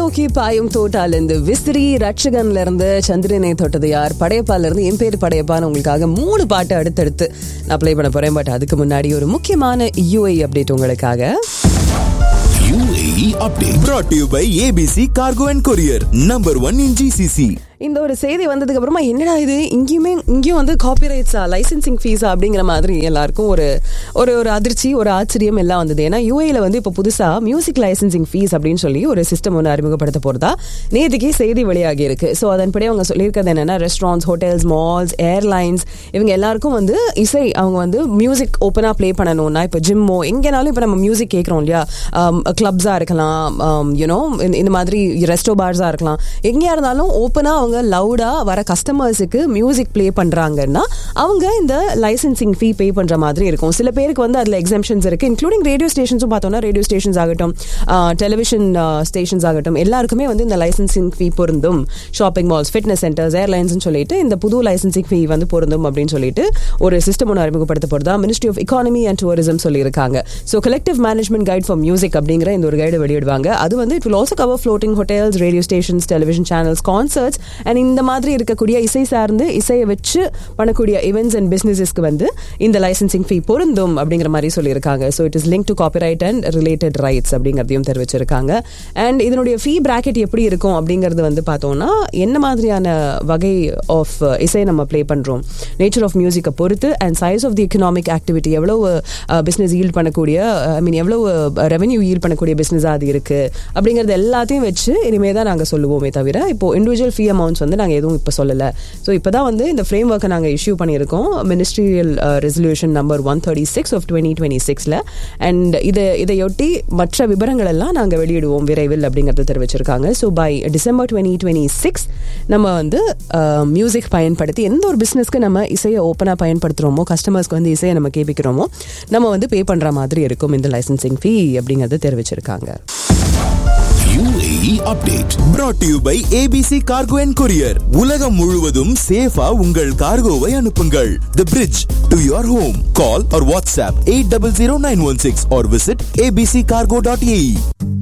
நோக்கி பாயும் தோட்டால இருந்து விசிறி ரட்சகன்ல இருந்து சந்திரனை தொட்டது யார் படையப்பால இருந்து என் பேர் படையப்பான்னு உங்களுக்காக மூணு பாட்டு அடுத்தடுத்து நான் ப்ளே பண்ண போறேன் பட் அதுக்கு முன்னாடி ஒரு முக்கியமான யூஐ அப்டேட் உங்களுக்காக UAE update brought to you by ABC Cargo and Courier, number one in GCC. இந்த ஒரு செய்தி வந்ததுக்கு அப்புறமா என்னடா இது இங்கேயுமே இங்கேயும் வந்து காப்பிரைட்ஸா லைசன்சிங் ஃபீஸா அப்படிங்கிற மாதிரி எல்லாருக்கும் ஒரு ஒரு ஒரு அதிர்ச்சி ஒரு ஆச்சரியம் எல்லாம் வந்தது ஏன்னா யூஏல வந்து இப்போ புதுசா மியூசிக் லைசன்சிங் ஃபீஸ் அப்படின்னு சொல்லி ஒரு சிஸ்டம் ஒன்று அறிமுகப்படுத்த போறதா நேற்றுக்கே செய்தி வெளியாகி இருக்கு ஸோ அதன்படி அவங்க சொல்லியிருக்கிறது என்னன்னா ரெஸ்டாரண்ட்ஸ் ஹோட்டல்ஸ் மால்ஸ் ஏர்லைன்ஸ் இவங்க எல்லாருக்கும் வந்து இசை அவங்க வந்து மியூசிக் ஓப்பனாக ப்ளே பண்ணணும்னா இப்போ ஜிம்மோ எங்கேனாலும் இப்போ நம்ம மியூசிக் கேட்குறோம் இல்லையா கிளப்ஸாக இருக்கலாம் யூனோ இந்த மாதிரி ரெஸ்டோ பார்ஸாக இருக்கலாம் எங்கேயா இருந்தாலும் ஓப்பனாக அவங்க லவுடாக வர கஸ்டமர்ஸுக்கு மியூசிக் ப்ளே பண்ணுறாங்கன்னா அவங்க இந்த லைசன்சிங் ஃபீ பே பண்ணுற மாதிரி இருக்கும் சில பேருக்கு வந்து அதில் எக்ஸாம்ஷன்ஸ் இருக்குது இன்க்ளூடிங் ரேடியோ ஸ்டேஷன்ஸும் பார்த்தோம்னா ரேடியோ ஸ்டேஷன்ஸ் ஆகட்டும் டெலிவிஷன் ஸ்டேஷன்ஸ் ஆகட்டும் எல்லாருக்குமே வந்து இந்த லைசன்சிங் ஃபீ பொருந்தும் ஷாப்பிங் மால்ஸ் ஃபிட்னஸ் சென்டர்ஸ் ஏர்லைன்ஸ்னு சொல்லிட்டு இந்த புது லைசன்சிங் ஃபீ வந்து பொருந்தும் அப்படின்னு சொல்லிட்டு ஒரு சிஸ்டம் ஒன்று அறிமுகப்படுத்த போகிறதா ministry of economy and tourism சொல்லியிருக்காங்க so collective management guide for music அப்படிங்கிற இந்த ஒரு கைடு வெளியிடுவாங்க அது வந்து it will also cover floating hotels radio stations television channels concerts and இந்த மாதிரி இருக்கக்கூடிய இசை சார்ந்து இசையை வச்சு பண்ணக்கூடிய இவெண்ட்ஸ் அண்ட் பிசினஸஸ்க்கு வந்து இந்த லைசன்சிங் ஃபீ பொருந்தும் அப்படிங்கிற மாதிரி சொல்லியிருக்காங்க so it is link to copyright and related rights அப்படிங்கிறதையும் தெரிவிச்சிருக்காங்க அண்ட் இதனுடைய ஃபீ பிராக்கெட் எப்படி இருக்கும் அப்படிங்கிறது வந்து பார்த்தோம்னா என்ன மாதிரியான வகை ஆஃப் இசையை நம்ம ப்ளே பண்ணுறோம் நேச்சர் ஆஃப் மியூசிக்கை பொறுத்து and size of the economic activity எவ்வளவு பிஸ்னஸ் ஈல்ட் பண்ணக்கூடிய ஐ மீன் எவ்வளவு ரெவன்யூ ஈல்ட் பண்ணக்கூடிய பிஸ்னஸாக அது இருக்குது அப்படிங்கிறது எல்லாத்தையும் வச்சு இனிமேல் தான் நாங்கள் சொல்லுவோமே தவிர இப்போ இண்டிவிஜுவல் ஃபீ அமௌண்ட்ஸ் வந்து நாங்கள் எதுவும் இப்போ சொல்லலை ஸோ இப்போ தான் வந்து இந்த ஃப்ரேம் ஒர்க்கை நாங்கள் இஷ்யூ பண்ணியிருக்கோம் ministerial resolution number one thirty six of twenty twenty சிக்ஸில் அண்ட் இதை இதையொட்டி மற்ற விவரங்கள் எல்லாம் நாங்கள் வெளியிடுவோம் விரைவில் அப்படிங்கிறத தெரிவிச்சிருக்காங்க so by December twenty twenty six நம்ம வந்து மியூசிக் பயன்படுத்தி எந்த ஒரு பிஸ்னஸ்க்கு நம்ம இசையை ஓப்பனாக பயன்படுத்துகிறோமோ கஸ்டமர்ஸ்க்கு வந்து இசையை நம்ம கேட்பிக்கிறோமோ நம்ம வந்து பே பண்ணுற மாதிரி இருக்கும் இந்த லைசன்சிங் ஃபீ அப்படிங்கிறத தெரிவிச்சிருக்காங்க UAE update brought to you by ABC Cargo and Courier. உலகம் முழுவதும் சேஃபா உங்கள் கார்கோவை அனுப்புங்கள். The bridge to your home. Call or WhatsApp 800916 or visit abccargo.ae.